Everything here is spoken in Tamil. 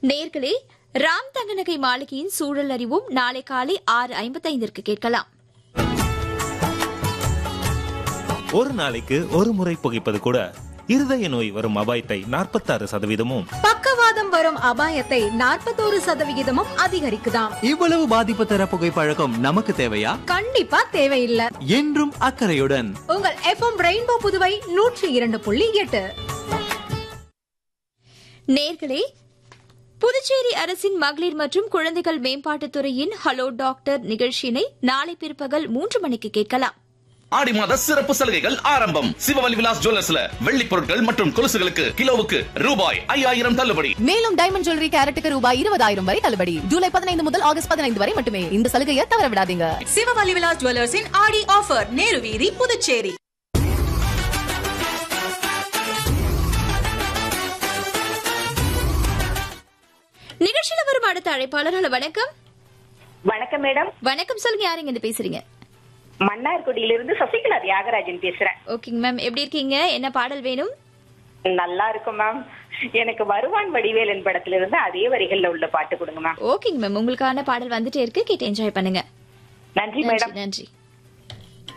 நேர்களே ராம் தங்கநகை மாளிகையின் சூழல் அறிவும் நாளை காலை ஆறு ஐம்பத்தைந்திற்கு கேட்கலாம் ஒரு நாளைக்கு ஒரு முறை புகைப்பது கூட இருதய நோய் வரும் அபாயத்தை நாற்பத்தாறு சதவீதமும் பக்கவாதம் வரும் அபாயத்தை நாற்பத்தோரு சதவிகிதமும் அதிகரிக்குதாம் இவ்வளவு பாதிப்பு தர புகைப்பழக்கம் நமக்கு தேவையா கண்டிப்பா தேவையில்லை என்றும் அக்கறையுடன் உங்கள் எஃப்எம் ரெயின்போ புதுவை நூற்றி இரண்டு புள்ளி எட்டு நேர்களே புதுச்சேரி அரசின் மகளிர் மற்றும் குழந்தைகள் மேம்பாட்டுத் துறையின் ஹலோ டாக்டர் நிகழ்ச்சியினை நாளை பிற்பகல் மூன்று மணிக்கு கேட்கலாம் ஆடி மாத சிறப்பு சலுகைகள் ஆரம்பம் சிவவலி விலாஸ் ஜுவல்லர்ஸ்ல வெள்ளி பொருட்கள் மற்றும் கொலுசுகளுக்கு கிலோவுக்கு ரூபாய் ஐயாயிரம் தள்ளுபடி மேலும் டைமண்ட் ஜுவல்லரி கேரட்டுக்கு ரூபாய் இருபதாயிரம் வரை தள்ளுபடி ஜூலை பதினைந்து முதல் ஆகஸ்ட் பதினைந்து வரை மட்டுமே இந்த சலுகையை தவற விடாதீங்க சிவவலி விலாஸ் ஜுவல்லர்ஸின் ஆடி ஆஃபர் நேரு வீதி புதுச்சேரி நிகழ்ச்சியில வரும் அடுத்த அழைப்பாளர் ஹலோ வணக்கம் வணக்கம் மேடம் வணக்கம் சொல்லுங்க யாருங்க இருந்து பேசுறீங்க மன்னார்குடியிலிருந்து சசிகலா தியாகராஜன் பேசுறேன் ஓகேங்க மேம் எப்படி இருக்கீங்க என்ன பாடல் வேணும் நல்லா இருக்கும் மேம் எனக்கு வருவான் வடிவேலன் படத்துல இருந்து அதே வரிகள்ல உள்ள பாட்டு கொடுங்க மேம் ஓகேங்க மேம் உங்களுக்கான பாடல் வந்துட்டே இருக்கு கேட்டு என்ஜாய் பண்ணுங்க நன்றி மேடம் நன்றி நன்றி